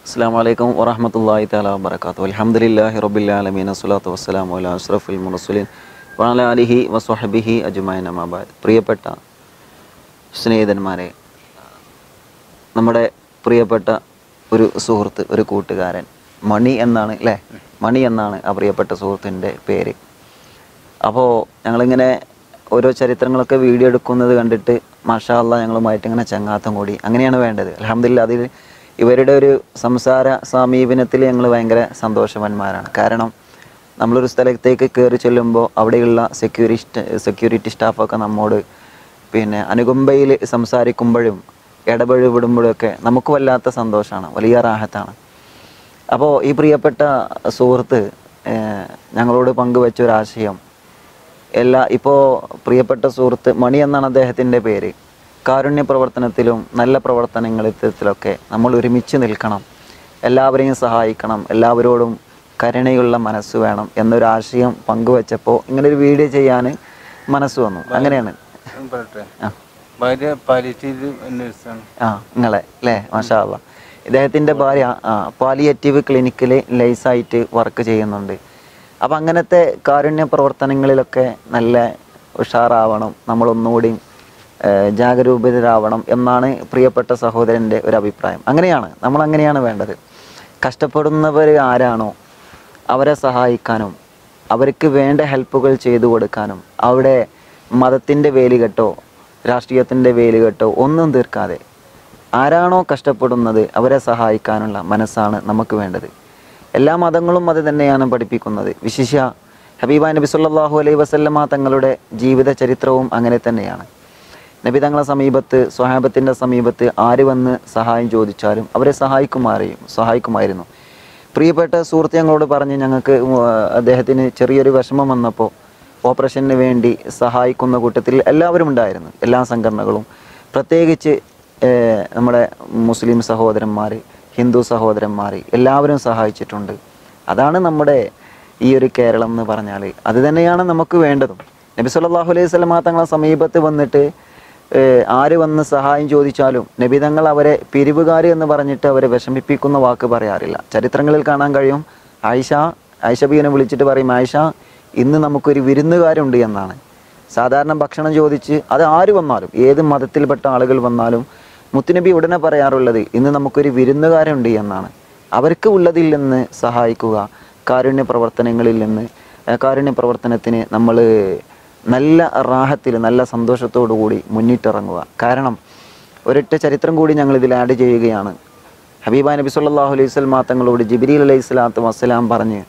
അസ്സാം വലൈക്കും വറഹമത്തല്ലാഹി താല വബർക്കാത്തു അലഹമുല്ലാഹി റബില്ലാലമീൻ അസ്വലാത്തു വസ്സലാം അല അഷ്റഫുൽ മുറസുലിൻ വാല അലിഹി വസ്വഹബിഹി അജുമാൻ അമാബാദ് പ്രിയപ്പെട്ട സ്നേഹിതന്മാരെ നമ്മുടെ പ്രിയപ്പെട്ട ഒരു സുഹൃത്ത് ഒരു കൂട്ടുകാരൻ മണി എന്നാണ് അല്ലേ മണി എന്നാണ് ആ പ്രിയപ്പെട്ട സുഹൃത്തിൻ്റെ പേര് അപ്പോൾ ഞങ്ങളിങ്ങനെ ഓരോ ചരിത്രങ്ങളൊക്കെ വീഡിയോ എടുക്കുന്നത് കണ്ടിട്ട് മാഷാ അല്ലാ ഞങ്ങളുമായിട്ട് ഇങ്ങനെ ചങ്ങാത്തം കൂടി അങ്ങനെയാണ് വേണ്ടത് അലഹമില്ല അതിൽ ഇവരുടെ ഒരു സംസാര സമീപനത്തിൽ ഞങ്ങൾ ഭയങ്കര സന്തോഷവാന്മാരാണ് കാരണം നമ്മളൊരു സ്ഥലത്തേക്ക് കയറി ചെല്ലുമ്പോൾ അവിടെയുള്ള സെക്യൂരിസ്റ്റ് സെക്യൂരിറ്റി സ്റ്റാഫൊക്കെ നമ്മോട് പിന്നെ അനുകമ്പയിൽ സംസാരിക്കുമ്പോഴും ഇടപഴകിവിടുമ്പോഴൊക്കെ നമുക്ക് വല്ലാത്ത സന്തോഷമാണ് വലിയ റാഹത്താണ് അപ്പോൾ ഈ പ്രിയപ്പെട്ട സുഹൃത്ത് ഏഹ്, ഞങ്ങളോട് പങ്കുവെച്ച ഒരു ആശയം എല്ലാ ഇപ്പോൾ പ്രിയപ്പെട്ട സുഹൃത്ത് മണി എന്നാണ് അദ്ദേഹത്തിൻ്റെ പേര് കാരുണ്യ പ്രവർത്തനത്തിലും നല്ല പ്രവർത്തനങ്ങളിലൊക്കെ നമ്മൾ ഒരുമിച്ച് നിൽക്കണം എല്ലാവരെയും സഹായിക്കണം എല്ലാവരോടും കരുണയുള്ള മനസ്സ് വേണം എന്നൊരു ആശയം പങ്കുവെച്ചപ്പോൾ ഇങ്ങനൊരു വീഡിയോ ചെയ്യാൻ മനസ്സ് വന്നു അങ്ങനെയാണ് ഞാൻ പറയട്ടെ ആ ഭാര്യ പാലിറ്റീവ് നേഴ്സാണ് ആ നിങ്ങളെ അല്ലേ മാഷാ അല്ലാ ഇദ്ദേഹത്തിൻ്റെ ഭാര്യ ആ പാലിയേറ്റീവ് ക്ലിനിക്കിൽ ലൈസായിട്ട് വർക്ക് ചെയ്യുന്നുണ്ട് അപ്പം അങ്ങനത്തെ കാരുണ്യ പ്രവർത്തനങ്ങളിലൊക്കെ നല്ല ഉഷാറാവണം നമ്മളൊന്നുകൂടി ഏഹ്, ജാഗരൂകരാവണം എന്നാണ് പ്രിയപ്പെട്ട സഹോദരൻ്റെ ഒരു അഭിപ്രായം അങ്ങനെയാണ് നമ്മൾ അങ്ങനെയാണ് വേണ്ടത് കഷ്ടപ്പെടുന്നവർ ആരാണോ അവരെ സഹായിക്കാനും അവർക്ക് വേണ്ട ഹെൽപ്പുകൾ ചെയ്തു കൊടുക്കാനും അവിടെ മതത്തിൻ്റെ വേലികെട്ടോ രാഷ്ട്രീയത്തിൻ്റെ വേലികെട്ടോ ഒന്നും തീർക്കാതെ ആരാണോ കഷ്ടപ്പെടുന്നത് അവരെ സഹായിക്കാനുള്ള മനസ്സാണ് നമുക്ക് വേണ്ടത് എല്ലാ മതങ്ങളും അത് തന്നെയാണ് പഠിപ്പിക്കുന്നത് വിശിഷ്യ ഹബീബ നബി സല്ലല്ലാഹു അലൈഹി വസല്ലമ തങ്ങളുടെ ജീവിത ചരിത്രവും അങ്ങനെ തന്നെയാണ് നബി തങ്ങളെ സമീപത്ത് സ്വഹാബത്തിൻ്റെ സമീപത്ത് ആര് വന്ന് സഹായം ചോദിച്ചാലും അവരെ സഹായിക്കുമാറിയും സഹായിക്കുമായിരുന്നു പ്രിയപ്പെട്ട സുഹൃത്ത് ഞങ്ങളോട് പറഞ്ഞ് ഞങ്ങൾക്ക് ഉം, അദ്ദേഹത്തിന് ചെറിയൊരു വിഷമം വന്നപ്പോൾ ഓപ്പറേഷന് വേണ്ടി സഹായിക്കുന്ന കൂട്ടത്തിൽ എല്ലാവരും ഉണ്ടായിരുന്നു എല്ലാ സംഘടനകളും പ്രത്യേകിച്ച് ഏഹ്, നമ്മുടെ മുസ്ലിം സഹോദരന്മാർ ഹിന്ദു സഹോദരന്മാർ എല്ലാവരും സഹായിച്ചിട്ടുണ്ട് അതാണ് നമ്മുടെ ഈ ഒരു കേരളം എന്ന് പറഞ്ഞാൽ അത് തന്നെയാണ് നമുക്ക് വേണ്ടതും നബി സല്ലല്ലാഹു അലൈഹി വസല്ലമ തങ്ങളെ സമീപത്ത് വന്നിട്ട് ഏഹ്, ആര് വന്ന് സഹായം ചോദിച്ചാലും നബി തങ്ങൾ അവരെ പിരിവുകാർ എന്ന് പറഞ്ഞിട്ട് അവരെ വിഷമിപ്പിക്കുന്ന വാക്ക് പറയാറില്ല ചരിത്രങ്ങളിൽ കാണാൻ കഴിയും ആയിഷ ആയിഷ ബീനെ വിളിച്ചിട്ട് പറയും ആയിഷ ഇന്ന് നമുക്കൊരു വിരുന്നുകാരുണ്ട് എന്നാണ് സാധാരണ ഭക്ഷണം ചോദിച്ച് അത് ആര് വന്നാലും ഏത് മതത്തിൽപ്പെട്ട ആളുകൾ വന്നാലും മുത്തുനബി ഉടനെ പറയാറുള്ളത് ഇന്ന് നമുക്കൊരു വിരുന്നുകാരുണ്ട് എന്നാണ് അവർക്ക് ഉള്ളതിൽ നിന്ന് സഹായിക്കുക കാരുണ്യ പ്രവർത്തനങ്ങളിൽ നിന്ന് ആ കാരുണ്യ പ്രവർത്തനത്തിന് നമ്മൾ നല്ല റാഹത്തിൽ നല്ല സന്തോഷത്തോടു കൂടി മുന്നിട്ടിറങ്ങുക കാരണം ഒരൊറ്റ ചരിത്രം കൂടി ഞങ്ങൾ ഇതിൽ ആഡ് ചെയ്യുകയാണ് ഹബീബ നബി സല്ലല്ലാഹു അലൈഹി വസല്ലമ തങ്ങളോട് ജിബ്രീൽ അലൈഹി സ്വലാത്തു വസ്സലാം പറഞ്ഞ്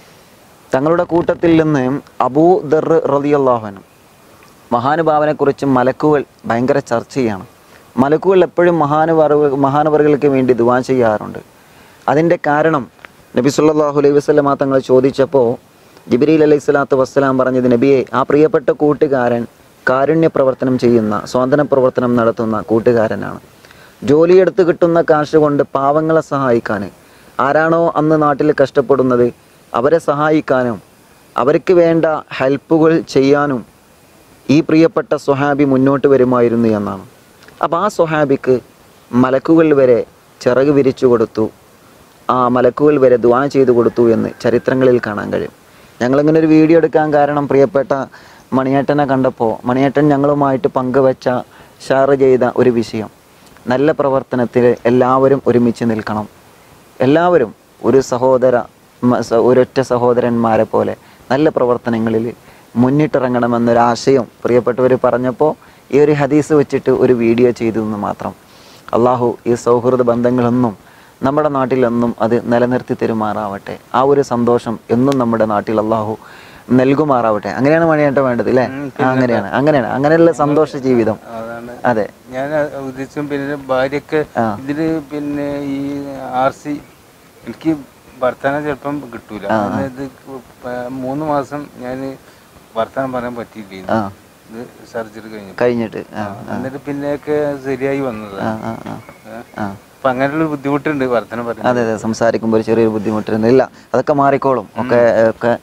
തങ്ങളുടെ കൂട്ടത്തിൽ നിന്ന് അബൂ ദർ റളിയല്ലാഹുവിനും മഹാനുഭാവനെക്കുറിച്ച് മലക്കുകൾ ഭയങ്കര ചർച്ചയാണ് മലക്കുകൾ എപ്പോഴും മഹാനുഭാവ മഹാനവറുകൾക്ക് വേണ്ടി ദുവാ ചെയ്യാറുണ്ട് അതിൻ്റെ കാരണം നബി സല്ലല്ലാഹു അലൈഹി വസല്ലമ തങ്ങൾ ചോദിച്ചപ്പോൾ ജിബ്രീൽ അലൈഹി സ്വലാത്തു വസ്സലാം പറഞ്ഞത് നബിയെ ആ പ്രിയപ്പെട്ട കൂട്ടുകാരൻ കാരുണ്യ പ്രവർത്തനം ചെയ്യുന്ന സ്വാതന്ത്ര്യ പ്രവർത്തനം നടത്തുന്ന കൂട്ടുകാരനാണ് ജോലിയെടുത്ത് കിട്ടുന്ന കാശ് കൊണ്ട് പാവങ്ങളെ സഹായിക്കാൻ ആരാണോ അന്ന് നാട്ടിൽ കഷ്ടപ്പെടുന്നത് അവരെ സഹായിക്കാനും അവർക്ക് വേണ്ട ഹെൽപ്പുകൾ ചെയ്യാനും ഈ പ്രിയപ്പെട്ട സ്വഹാബി മുന്നോട്ട് വരുമായിരുന്നു എന്നാണ് അപ്പോൾ ആ സ്വഹാബിക്ക് മലക്കുകൾ വരെ ചിറക് വിരിച്ചു കൊടുത്തു ആ മലക്കുകൾ വരെ ദ്വാ ചെയ്തു കൊടുത്തു എന്ന് ചരിത്രങ്ങളിൽ കാണാൻ കഴിയും ഞങ്ങളിങ്ങനെ ഒരു വീഡിയോ എടുക്കാൻ കാരണം പ്രിയപ്പെട്ട മണിയേട്ടനെ കണ്ടപ്പോൾ മണിയേട്ടൻ ഞങ്ങളുമായിട്ട് പങ്കുവച്ച ഷെയർ ചെയ്ത ഒരു വിഷയം നല്ല പ്രവർത്തനത്തിൽ എല്ലാവരും ഒരുമിച്ച് നിൽക്കണം എല്ലാവരും ഒരു സഹോദര മ- സ- ഒരൊറ്റ സഹോദരന്മാരെ പോലെ നല്ല പ്രവർത്തനങ്ങളിൽ മുന്നിട്ടിറങ്ങണമെന്നൊരാശയം പ്രിയപ്പെട്ടവർ പറഞ്ഞപ്പോൾ ഈ ഒരു ഹദീസ് വെച്ചിട്ട് ഒരു വീഡിയോ ചെയ്തു എന്ന് മാത്രം അള്ളാഹു ഈ സൗഹൃദ ബന്ധങ്ങളൊന്നും നമ്മുടെ നാട്ടിലെന്നും അത് നിലനിർത്തി തരുമാറാവട്ടെ ആ ഒരു സന്തോഷം എന്നും നമ്മുടെ നാട്ടിൽ അള്ളാഹു നൽകുമാറാവട്ടെ അങ്ങനെയാണ് മണിയേട്ട വേണ്ടത് അല്ലേ ആ, അങ്ങനെയാണ് അങ്ങനെയാണ് അങ്ങനെയുള്ള സന്തോഷ ജീവിതം അതാണ് അതെ ഞാൻ ഉദ്ദേശിച്ചും പിന്നെ ഭാര്യക്ക് ആ. ഇതില് പിന്നെ ഈ ആർ സി എനിക്ക് വർത്തമാനം ചിലപ്പം കിട്ടൂല കാരണം ഇത് പ- മൂന്ന് മാസം ഞാൻ വർത്തമാനം പറയാൻ പറ്റിയില്ല ആ ഇത് സർജറി കഴിഞ്ഞു കഴിഞ്ഞിട്ട് ആ എന്നിട്ട് പിന്നെയൊക്കെ ശരിയായി വന്നത് ആ ആ ആ ആ അപ്പൊ അങ്ങനെയുള്ള ബുദ്ധിമുട്ടുണ്ട് വർത്തമാനം പറയാൻ അതെ അതെ സംസാരിക്കുമ്പോൾ ഒരു ചെറിയൊരു ബുദ്ധിമുട്ടുണ്ട് ഇല്ല അതൊക്കെ മാറിക്കോളും ഒക്കെ ഒക്കെ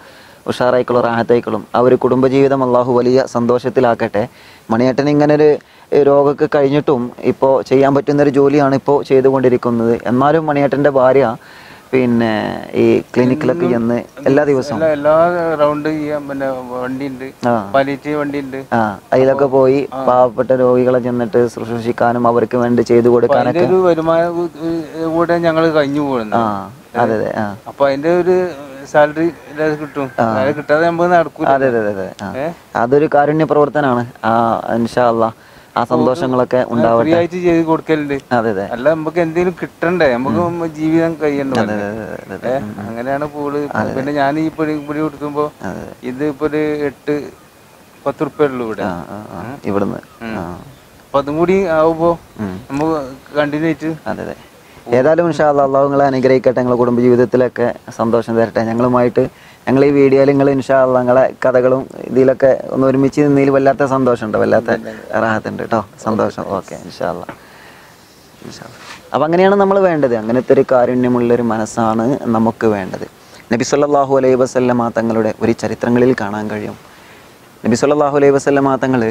ഉഷാറായിക്കളും റാഹത്തായിക്കളും ആ ഒരു കുടുംബജീവിതം അള്ളാഹു വലിയ സന്തോഷത്തിലാക്കട്ടെ മണിയേട്ടൻ ഇങ്ങനെ ഒരു രോഗമൊക്കെ കഴിഞ്ഞിട്ടും ഇപ്പോൾ ചെയ്യാൻ പറ്റുന്നൊരു ജോലിയാണ് ഇപ്പോൾ ചെയ്തുകൊണ്ടിരിക്കുന്നത് എന്നാലും മണിയേട്ടൻ്റെ ഭാര്യ പിന്നെ ഈ ക്ലിനിക്കിലൊക്കെ ചെന്ന് എല്ലാ ദിവസവും എല്ലാ എല്ലാ റൗണ്ട് ചെയ്യാൻ പിന്നെ വണ്ടി ഉണ്ട് ആ പാലിയേറ്റീവ് വണ്ടി ഉണ്ട് ആ അതിലൊക്കെ പോയി പാവപ്പെട്ട രോഗികളെ ചെന്നിട്ട് ശുശ്രൂഷിക്കാനും അവർക്ക് വേണ്ടി ചെയ്തു അതിന്റെ കൊടുക്കാനൊക്കെ ഒരു വരുമാനം കൂടെ ഞങ്ങൾ കഴിഞ്ഞു ആ പോകുന്നത് അതെ അതെ ആ അപ്പൊ അതിന്റെ ഒരു സാലറി കിട്ടും അത് കിട്ടാതെ നമുക്ക് നടക്കൂല അതെ അതെ അതെ അതെ ആ. ഏ? അതൊരു കാരുണ്യ പ്രവർത്തനമാണ് ആ ഇൻഷാ അല്ലാ ആ സന്തോഷങ്ങളൊക്കെ ഫ്രീ ഉണ്ടാവട്ടെ ആയിട്ട് ചെയ്ത് കൊടുക്കലുണ്ട് അതെ അതെ അല്ല നമുക്ക് എന്തെങ്കിലും കിട്ടണ്ടേ നമുക്ക് ജീവിതം കഴിയണ്ട അതെ അതെ അതെ അതെ ഏ? അങ്ങനെയാണ് പൂള് പിന്നെ ഞാൻ ഈ പൊടി പൊടി കൊടുക്കുമ്പോ അതെ. ഇത് ഇപ്പൊ ഒരു എട്ട് പത്ത് റുപ്യ ഉള്ളൂ ഇവിടെ ആ ആ ആ ഇവിടുന്ന് ആ അപ്പൊ അതും കൂടി ആവുമ്പോ ഉം. നമുക്ക് കണ്ടിന്യൂ ആയിട്ട് അതെ അതെ ഏതായാലും ഇൻഷാ അല്ലാ അള്ളാഹു നിങ്ങളെ അനുഗ്രഹിക്കട്ടെ നിങ്ങളെ കുടുംബജീവിതത്തിലൊക്കെ സന്തോഷം തരട്ടെ ഞങ്ങളുമായിട്ട് ഞങ്ങൾ ഈ വീഡിയോയിൽ നിങ്ങൾ ഇൻഷാ അല്ലാ നിങ്ങളെ കഥകളും ഇതിലൊക്കെ ഒന്ന് ഒരുമിച്ച് നിന്നതിൽ വല്ലാത്ത സന്തോഷമുണ്ട് വല്ലാത്ത റാഹത്തുണ്ട് കേട്ടോ സന്തോഷം ഓക്കെ ഇൻഷാ അല്ലാ ഇൻഷാ അല്ലാ. അപ്പം അങ്ങനെയാണ് നമ്മൾ വേണ്ടത് അങ്ങനത്തെ ഒരു കാരുണ്യമുള്ളൊരു മനസ്സാണ് നമുക്ക് വേണ്ടത് നബി സല്ലല്ലാഹു അലൈഹി വസല്ലമ തങ്ങളുടെ ഒരു ചരിത്രങ്ങളിൽ കാണാൻ കഴിയും നബി സല്ലല്ലാഹു അലൈഹി വസല്ലമ തങ്ങൾ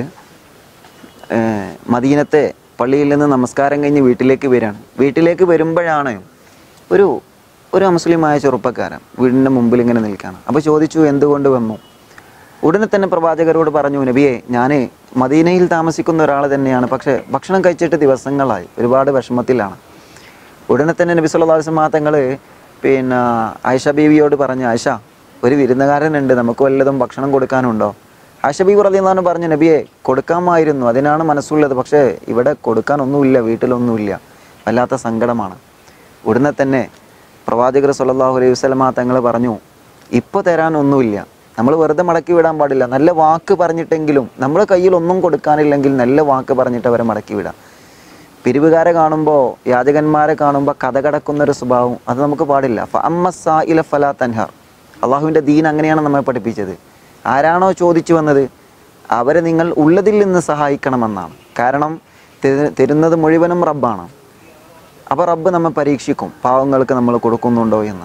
മദീനത്തെ പള്ളിയിൽ നിന്ന് നമസ്കാരം കഴിഞ്ഞ് വീട്ടിലേക്ക് വരികയാണ് വീട്ടിലേക്ക് വരുമ്പോഴാണ് ഒരു ഒരു മുസ്ലിമായ ചെറുപ്പക്കാരൻ വീടിൻ്റെ മുമ്പിൽ ഇങ്ങനെ നിൽക്കുകയാണ് അപ്പോൾ ചോദിച്ചു എന്തുകൊണ്ട് വന്നു ഉടനെ തന്നെ പ്രവാചകരോട് പറഞ്ഞു നബിയെ ഞാൻ മദീനയിൽ താമസിക്കുന്ന ഒരാൾ തന്നെയാണ് പക്ഷേ ഭക്ഷണം കഴിച്ചിട്ട് ദിവസങ്ങളായി ഒരുപാട് വിഷമത്തിലാണ് ഉടനെ തന്നെ നബി സല്ലല്ലാഹു അലൈഹി വസല്ലം തങ്ങൾ പിന്നെ ആയിഷ ബീവിയോട് പറഞ്ഞു ആയിഷ ഒരു വിരുന്നുകാരനുണ്ട് നമുക്ക് വല്ലതും ഭക്ഷണം കൊടുക്കാനുണ്ടോ ആയിഷ ബീവി റളിയല്ലാഹു പറഞ്ഞു നബിയെ കൊടുക്കാമായിരുന്നു അതിനാണ് മനസ്സുള്ളത് പക്ഷേ ഇവിടെ കൊടുക്കാനൊന്നുമില്ല വീട്ടിലൊന്നുമില്ല വല്ലാത്ത സങ്കടമാണ് ഉടനെ തന്നെ പ്രവാചകർ സല്ലല്ലാഹു അലൈഹി വസല്ലമ തങ്ങൾ പറഞ്ഞു ഇപ്പോൾ തരാനൊന്നുമില്ല നമ്മൾ വെറുതെ മടക്കി വിടാൻ പാടില്ല നല്ല വാക്ക് പറഞ്ഞിട്ടെങ്കിലും നമ്മുടെ കയ്യിൽ ഒന്നും കൊടുക്കാനില്ലെങ്കിൽ നല്ല വാക്ക് പറഞ്ഞിട്ട് അവരെ മടക്കി വിടാം പിരിവുകാരെ കാണുമ്പോൾ യാചകന്മാരെ കാണുമ്പോൾ കഥ കടക്കുന്ന ഒരു സ്വഭാവം അത് നമുക്ക് പാടില്ല ഫ അമ്മ സാ ഇല ഫലാ തൻഹർ അള്ളാഹുവിൻ്റെ ദീൻ അങ്ങനെയാണ് നമ്മെ പഠിപ്പിച്ചത് ആരാണോ ചോദിച്ചു വന്നത് അവരെ നിങ്ങൾ ഉള്ളതിൽ നിന്ന് സഹായിക്കണമെന്നാണ് കാരണം തെരു- തരുന്നത് മുഴുവനും റബ്ബാണ് അപ്പോൾ റബ്ബ് നമ്മെ പരീക്ഷിക്കും പാവങ്ങൾക്ക് നമ്മൾ കൊടുക്കുന്നുണ്ടോ എന്ന്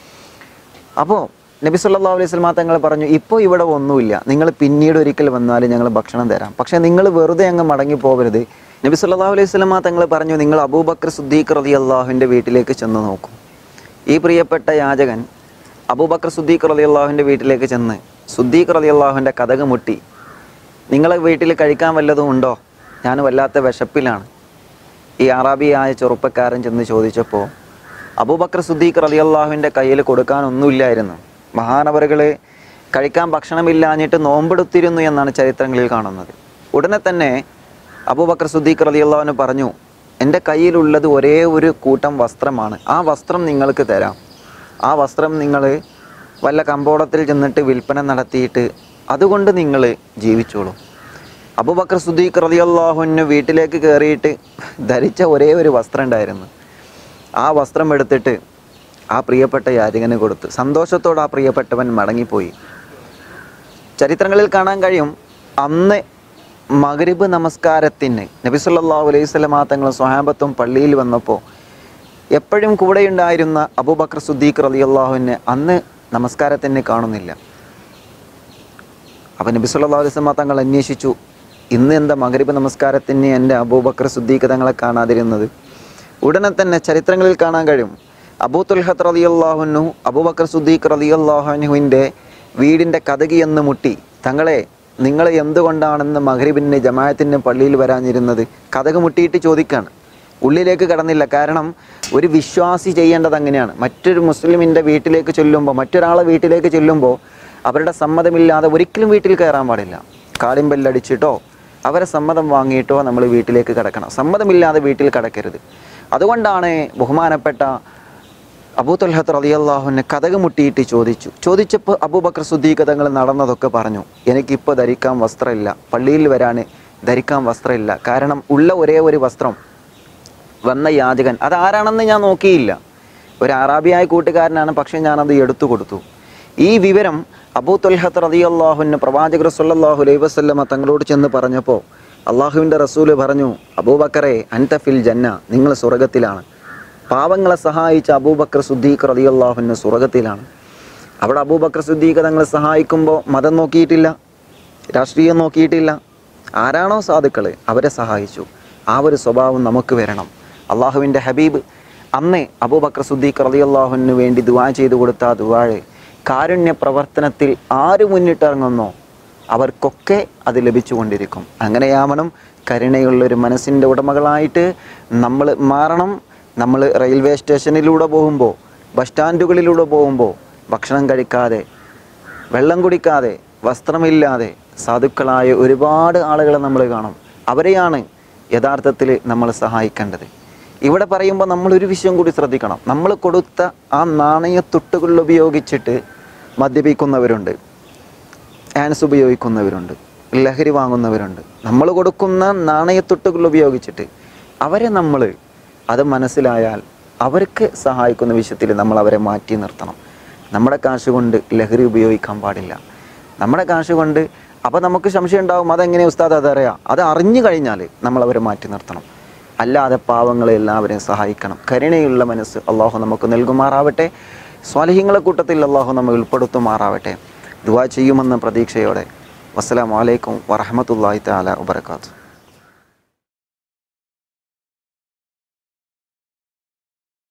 അപ്പോൾ നബി സല്ലല്ലാഹു അലൈഹി വസല്ലമ തങ്ങൾ പറഞ്ഞു ഇപ്പോൾ ഇവിടെ ഒന്നുമില്ല നിങ്ങൾ പിന്നീട് ഒരിക്കൽ വന്നാൽ ഞങ്ങൾ ഭക്ഷണം തരാം പക്ഷേ നിങ്ങൾ വെറുതെ അങ്ങ് മടങ്ങി പോകരുത് നബി സല്ലല്ലാഹു അലൈഹി വസല്ലമ തങ്ങൾ പറഞ്ഞു നിങ്ങൾ അബൂബക്കർ സുദ്ദീഖ് റളിയല്ലാഹുവിൻ്റെ വീട്ടിലേക്ക് ചെന്ന് നോക്കൂ ഈ പ്രിയപ്പെട്ട യാചകൻ അബൂബക്കർ സുദ്ദീഖ് റളിയല്ലാഹുവിൻ്റെ വീട്ടിലേക്ക് ചെന്ന് സുദ്ദീഖ് റളിയല്ലാഹുവിൻ്റെ കഥക് മുട്ടി നിങ്ങളെ വീട്ടിൽ കഴിക്കാൻ വല്ലതും ഉണ്ടോ ഞാൻ വല്ലാത്ത വിശപ്പിലാണ് ഈ അറാബിയായ ചെറുപ്പക്കാരൻ ചെന്ന് ചോദിച്ചപ്പോൾ അബൂബക്കർ സുദ്ദീഖ് റളിയല്ലാഹുവിൻ്റെ കയ്യിൽ കൊടുക്കാനൊന്നുമില്ലായിരുന്നു മഹാനവറുകൾ കഴിക്കാൻ ഭക്ഷണമില്ലാഞ്ഞിട്ട് നോമ്പെടുത്തിരുന്നു എന്നാണ് ചരിത്രങ്ങളിൽ കാണുന്നത് ഉടനെ തന്നെ അബൂബക്കർ സുദ്ദീഖ് റളിയല്ലാഹുവിന് പറഞ്ഞു എൻ്റെ കയ്യിലുള്ളത് ഒരേ ഒരു കൂട്ടം വസ്ത്രമാണ് ആ വസ്ത്രം നിങ്ങൾക്ക് തരാം ആ വസ്ത്രം നിങ്ങൾ വല്ല കമ്പോളത്തിൽ ചെന്നിട്ട് വിൽപ്പന നടത്തിയിട്ട് അതുകൊണ്ട് നിങ്ങൾ ജീവിച്ചോളൂ അബൂബക്കർ സുദ്ദീഖ് റളിയല്ലാഹുവിന് വീട്ടിലേക്ക് കയറിയിട്ട് ധരിച്ച ഒരേ ഒരു വസ്ത്രം ഉണ്ടായിരുന്നു ആ വസ്ത്രം എടുത്തിട്ട് ആ പ്രിയപ്പെട്ട യാചകന് കൊടുത്ത് സന്തോഷത്തോടെ ആ പ്രിയപ്പെട്ടവൻ മടങ്ങിപ്പോയി ചരിത്രങ്ങളിൽ കാണാൻ കഴിയും അന്ന് മഗ്രിബ് നമസ്കാരത്തിന് നബി സല്ലല്ലാഹു അലൈഹി വസല്ലമ തങ്ങളും സ്വഹാബത്തും പള്ളിയിൽ വന്നപ്പോൾ എപ്പോഴും കൂടെയുണ്ടായിരുന്ന അബൂബക്കർ സുദ്ദീഖ് റളിയല്ലാഹുവിനെ അന്ന് നമസ്കാരത്തിന് കാണുന്നില്ല അപ്പം നബി സല്ലല്ലാഹു അലൈഹി വസല്ലമ തങ്ങൾ അന്വേഷിച്ചു ഇന്ന് എന്താ മഗ്രിബ് നമസ്കാരത്തിന് എൻ്റെ അബൂബക്കർ സുദ്ദീഖ് തങ്ങളെ കാണാതിരുന്നത് ഉടനെ തന്നെ ചരിത്രങ്ങളിൽ കാണാൻ കഴിയും അബൂ തുൽഹത്ത് റളിയല്ലാഹുനു അബൂബക്കർ സുദ്ദീഖ് റളിയല്ലാഹുനുവിൻ്റെ വീടിൻ്റെ കഥകി എന്ന് മുട്ടി തങ്ങളെ നിങ്ങൾ എന്തുകൊണ്ടാണെന്ന് മഗ്രിബിന് ജമാഅത്തിന് പള്ളിയിൽ വരാനിരുന്നത് കഥക് മുട്ടിയിട്ട് ചോദിക്കാണ് ഉള്ളിലേക്ക് കടന്നില്ല കാരണം ഒരു വിശ്വാസി ചെയ്യേണ്ടത് അങ്ങനെയാണ് മറ്റൊരു മുസ്ലിമിൻ്റെ വീട്ടിലേക്ക് ചെല്ലുമ്പോൾ മറ്റൊരാളെ വീട്ടിലേക്ക് ചെല്ലുമ്പോൾ അവരുടെ സമ്മതമില്ലാതെ ഒരിക്കലും വീട്ടിൽ കയറാൻ പാടില്ല കാളിമ്പല്ലടിച്ചിട്ടോ അവരെ സമ്മതം വാങ്ങിയിട്ടോ നമ്മൾ വീട്ടിലേക്ക് കടക്കണം സമ്മതമില്ലാതെ വീട്ടിൽ കടക്കരുത് അതുകൊണ്ടാണ് ബഹുമാനപ്പെട്ട അബൂ തൊൽഹത്ത് റളിയല്ലാഹുവിനെ കഥക് മുട്ടിയിട്ട് ചോദിച്ചു ചോദിച്ചപ്പോൾ അബൂബക്കർ സുദ്ദീഖ് തങ്ങൾ നടന്നതൊക്കെ പറഞ്ഞു എനിക്കിപ്പോൾ ധരിക്കാൻ വസ്ത്രമില്ല പള്ളിയിൽ വരാൻ ധരിക്കാൻ വസ്ത്രമില്ല കാരണം ഉള്ള ഒരേ ഒരു വസ്ത്രം വന്ന യാചകൻ അതാരാണെന്ന് ഞാൻ നോക്കിയില്ല ഒരു അറാബിയായ കൂട്ടുകാരനാണ് പക്ഷേ ഞാനത് എടുത്തു കൊടുത്തു ഈ വിവരം അബൂ തൊൽഹത്ത് റളിയല്ലാഹുവിന് പ്രവാചകർ സല്ലല്ലാഹു അലൈഹി വസല്ലമ തങ്ങളോട് ചെന്ന് പറഞ്ഞപ്പോൾ അള്ളാഹുവിൻ്റെ റസൂല് പറഞ്ഞു അബൂബക്കറെ അൻത ഫിൽ ജന്ന നിങ്ങൾ സ്വർഗത്തിലാണ് പാവങ്ങളെ സഹായിച്ച അബൂബക്കർ സുദ്ദീഖ് റളിയല്ലാഹുവിന് സ്വർഗത്തിലാണ് അവിടെ അബൂബക്കർ സിദ്ദീഖ് തങ്ങളെ സഹായിക്കുമ്പോൾ മതം നോക്കിയിട്ടില്ല രാഷ്ട്രീയം നോക്കിയിട്ടില്ല ആരാണോ സാധുക്കൾ അവരെ സഹായിച്ചു ആ ഒരു സ്വഭാവം നമുക്ക് വരണം അള്ളാഹുവിൻ്റെ ഹബീബ് അന്ന് അബൂബക്കർ സുദ്ദീഖ് റളിയല്ലാഹുവിന് വേണ്ടി ദുവാ ചെയ്തു കൊടുത്ത ആ ദുവാഴ് കാരുണ്യ പ്രവർത്തനത്തിൽ ആര് മുന്നിട്ടിറങ്ങുന്നോ അവർക്കൊക്കെ അത് ലഭിച്ചുകൊണ്ടിരിക്കും അങ്ങനെയാവണം കരുണയുള്ളൊരു മനസ്സിൻ്റെ ഉടമകളായിട്ട് നമ്മൾ മാറണം നമ്മൾ റെയിൽവേ സ്റ്റേഷനിലൂടെ പോകുമ്പോൾ ബസ് സ്റ്റാൻഡുകളിലൂടെ പോകുമ്പോൾ ഭക്ഷണം കഴിക്കാതെ വെള്ളം കുടിക്കാതെ വസ്ത്രമില്ലാതെ സാധുക്കളായ ഒരുപാട് ആളുകളെ നമ്മൾ കാണും അവരെയാണ് യഥാർത്ഥത്തിൽ നമ്മൾ സഹായിക്കേണ്ടത് ഇവിടെ പറയുമ്പോൾ നമ്മൾ ഒരു വിഷയം കൂടി ശ്രദ്ധിക്കണം നമ്മൾ കൊടുത്ത ആ നാണയത്തുട്ടുകൾ ഉപയോഗിച്ചിട്ട് മദ്യപിക്കുന്നവരുണ്ട് ആൻസ് ഉപയോഗിക്കുന്നവരുണ്ട് ലഹരി വാങ്ങുന്നവരുണ്ട് നമ്മൾ കൊടുക്കുന്ന നാണയത്തുട്ടുകൾ ഉപയോഗിച്ചിട്ട് അവരെ നമ്മൾ അത് മനസ്സിലായാൽ അവർക്ക് സഹായിക്കുന്ന വിഷയത്തിൽ നമ്മൾ അവരെ മാറ്റി നിർത്തണം നമ്മുടെ കാശ് കൊണ്ട് ലഹരി ഉപയോഗിക്കാൻ പാടില്ല നമ്മുടെ കാശ് കൊണ്ട് അപ്പോൾ നമുക്ക് സംശയം ഉണ്ടാവും അതെങ്ങനെ ഉസ്താദ് അതറിയാം അത് അറിഞ്ഞു കഴിഞ്ഞാൽ നമ്മൾ അവരെ മാറ്റി നിർത്തണം അല്ലാതെ പാവങ്ങളെ എല്ലാവരെയും സഹായിക്കണം കരുണയുള്ള മനസ്സ് അള്ളാഹു നമുക്ക് നൽകുമാറാവട്ടെ സ്വാലഹിങ്ങളെ കൂട്ടത്തിൽ അള്ളാഹു നമ്മെ ഉൾപ്പെടുത്തുമാറാവട്ടെ ദുവാ ചെയ്യുമെന്ന പ്രതീക്ഷയോടെ വസ്സലാമലൈക്കും വറഹമത്തല്ലാഹി താല വബർക്കാത്തു